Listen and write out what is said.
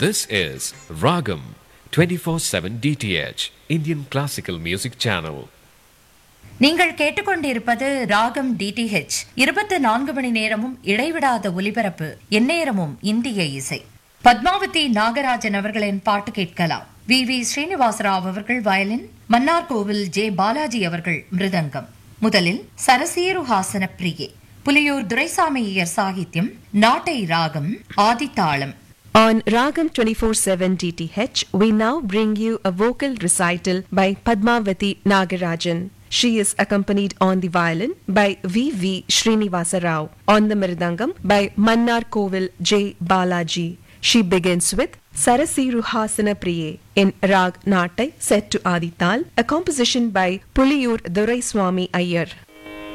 This is Ragam 24/7 DTH Indian Classical Music Channel. நீங்கள் கேட்டுக்கொண்டிருப்பது ராகம் டிடிஹெச் இருபத்தி நான்கு மணி நேரமும் இடைவிடாத ஒலிபரப்பு எந்நேரமும் இந்திய இசை பத்மாவதி நாகராஜன் அவர்களின் பாட்டு கேட்கலாம் வி வி ஸ்ரீனிவாசராவ் அவர்கள் வயலின் மன்னார்கோவில் ஜே பாலாஜி அவர்கள் மிருதங்கம் முதலில் சரசீரு ஹாசன பிரியே புலியூர் துரைசாமி ஐயர் சாகித்யம் நாட்டை ராகம் ஆதித்தாளம் On Ragam 24/7 DTH, we now bring you a vocal recital by Padmavati Nagarajan. She is accompanied on the violin by V. V. Srinivasa Rao, on the mridangam by Mannar Kovil J. Balaji. She begins with Sarasiru Hasana Priye in Rag Natai set to Adital, a composition by Puliyur Durai Swami Iyer.